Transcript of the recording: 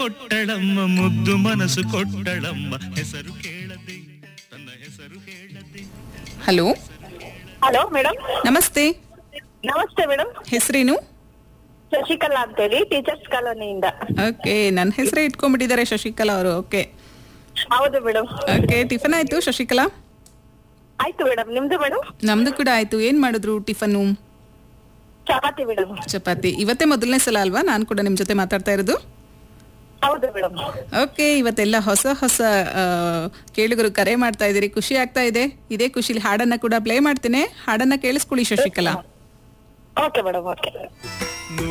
ಕೊಟ್ಟಳಮ್ಮ ಮುದ್ದು ಮನಸ್ಸು ಕೊಟ್ಟಳಮ್ಮ ಹೆಸರು ಕೇಳದೆ ತನ್ನ ಹೆಸರು ಹೇಳದೆ ಹಲೋ ಹಲೋ ಮೇಡಮ್ ನಮಸ್ತೆ ನಮಸ್ತೆ ಮೇಡಮ್ ಹೆಸರೇನು ಶಶಿಕಲಾ ಅಂತೇಳಿ ಟೀಚರ್ಸ್ ಕಾಲೋನಿಯಿಂದ ಓಕೆ ನನ್ನ ಹೆಸರೇ ಇಟ್ಕೊಂಡ್ಬಿಟ್ಟಿದ್ದಾರೆ ಶಶಿಕಲಾ ಅವರು ಓಕೆ ಹೌದು ಮೇಡಮ್ ಓಕೆ ಟಿಫನ್ ಆಯ್ತು ಶಶಿಕಲಾ ಆಯ್ತು ಮೇಡಮ್ ನಿಮ್ದು ಮೇಡಮ್ ನಮ್ದು ಕೂಡ ಆಯ್ತು ಏನ್ ಮಾಡಿದ್ರು ಟಿಫನ್ನು ಚಪಾತಿ ಮೇಡಮ್ ಚಪಾತಿ ಇವತ್ತೇ ಮೊದಲನೇ ಸಲ ಅಲ್ವಾ ನಾನು ಕೂಡ ನಿಮ್ ಜೊತೆ ಮಾತಾಡ್ತಾ ಇರೋದು ಹೌದು ಮೇಡಮ್ ಓಕೆ ಇವತ್ತೆಲ್ಲ ಹೊಸ ಹೊಸ ಆ, ಕೇಳುಗರು ಕರೆ ಮಾಡ್ತಾ ಇದ್ದೀರಿ ಖುಷಿ ಆಗ್ತಾ ಇದೆ ಇದೇ ಖುಷಿಲಿ ಹಾಡನ್ನ ಕೂಡ ಪ್ಲೇ ಮಾಡ್ತೇನೆ ಹಾಡನ್ನ ಕೇಳಿಸ್ಕೊಳ್ಳಿ ಶಶಿಕಲಾ ಓಕೆ ಮೇಡಮ್ ಓಕೆ